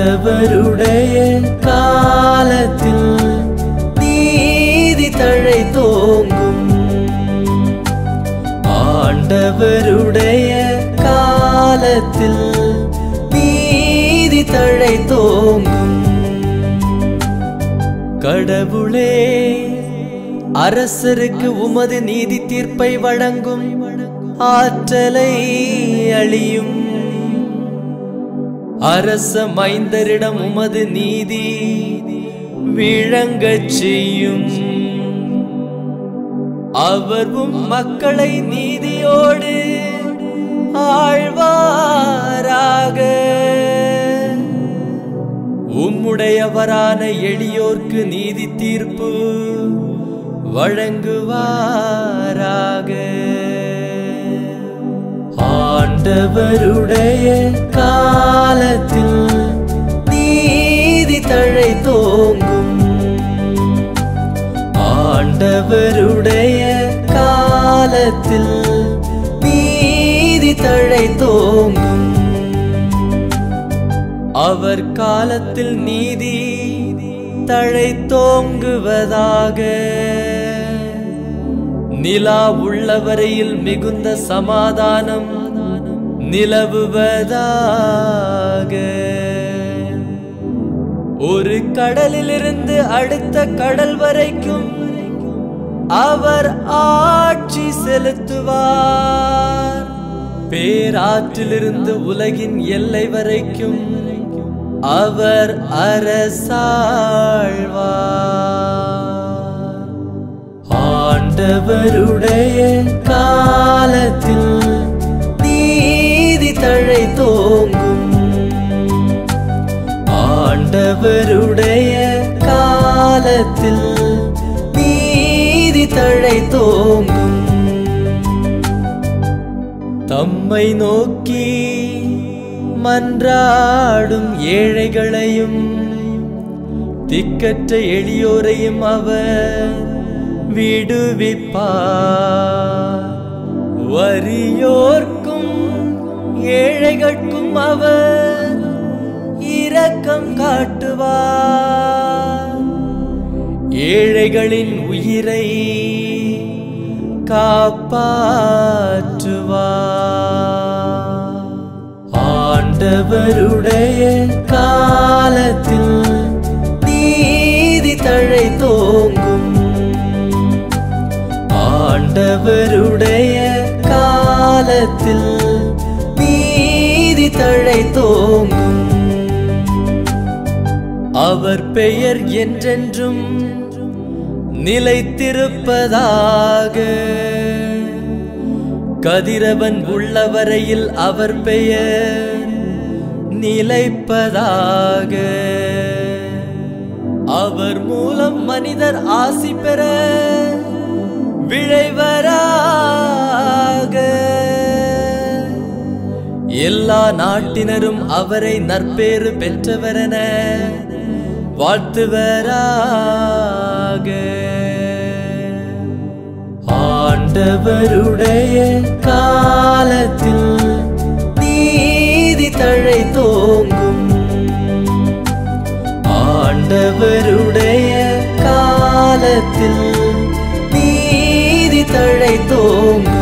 ஆண்டவருடைய காலத்தில் நீதி தழை தோங்கும் ஆண்டவருடைய காலத்தில் நீதி தழை தோங்கும் கடவுளே அரசருக்கு உமது நீதி தீர்ப்பை வழங்கும் ஆற்றலை அழியும் அரச மைந்தரிடம் உமது நீதி விளங்கச் செய்யும் அவர் உம் மக்களை நீதியோடு ஆழ்வாராக உம்முடையவரான எளியோர்க்கு நீதி தீர்ப்பு வழங்குவாராக ஆண்டவருடைய காலத்தில் நீதி தழை தோங்கும் ஆண்டவருடைய காலத்தில் நீதி தழை தோங்கும் அவர் காலத்தில் நீதி தழை தோங்குவதாக நிலா உள்ளவரையில் மிகுந்த சமாதானம் நிலவுவதாக ஒரு கடலிலிருந்து அடுத்த கடல் வரைக்கும் அவர் ஆட்சி செலுத்துவார் பேராற்றிலிருந்து உலகின் எல்லை வரைக்கும் அவர் அரசாழ்வார் ஆண்டவருடைய காலத்தில் நீதி தழை தோங்கும் ஆண்டவருடைய காலத்தில் நீதி தழை தோங்கும் தம்மை நோக்கி மன்றாடும் ஏழைகளையும் திக்கற்ற எளியோரையும் அவர் விடுவிப்பார் வறியோர்க்கும் ஏழைகட்கும் அவர் இரக்கம் காட்டுவார் ஏழைகளின் உயிரை காப்பாற்றுவார் ஆண்டவருடைய காலத்தில் நீதி தழை தோங்கும் ஆண்டவருடைய காலத்தில் நீதி தழை தோங்கும் அவர் பெயர் என்றென்றும் நிலைத்திருப்பதாக கதிரவன் உள்ளவரையில் அவர் பெயர் நிலைப்பதாக அவர் மூலம் மனிதர் ஆசி பெற விழைவராக எல்லா நாட்டினரும் அவரை நற்பேறு பெற்றவரென வாழ்த்துவராக ஆண்டவருடைய காலத்தில் நீதி தழை தோங்கும் ஆண்டவருடைய காலத்தில் நீதி தழை தோங்கும்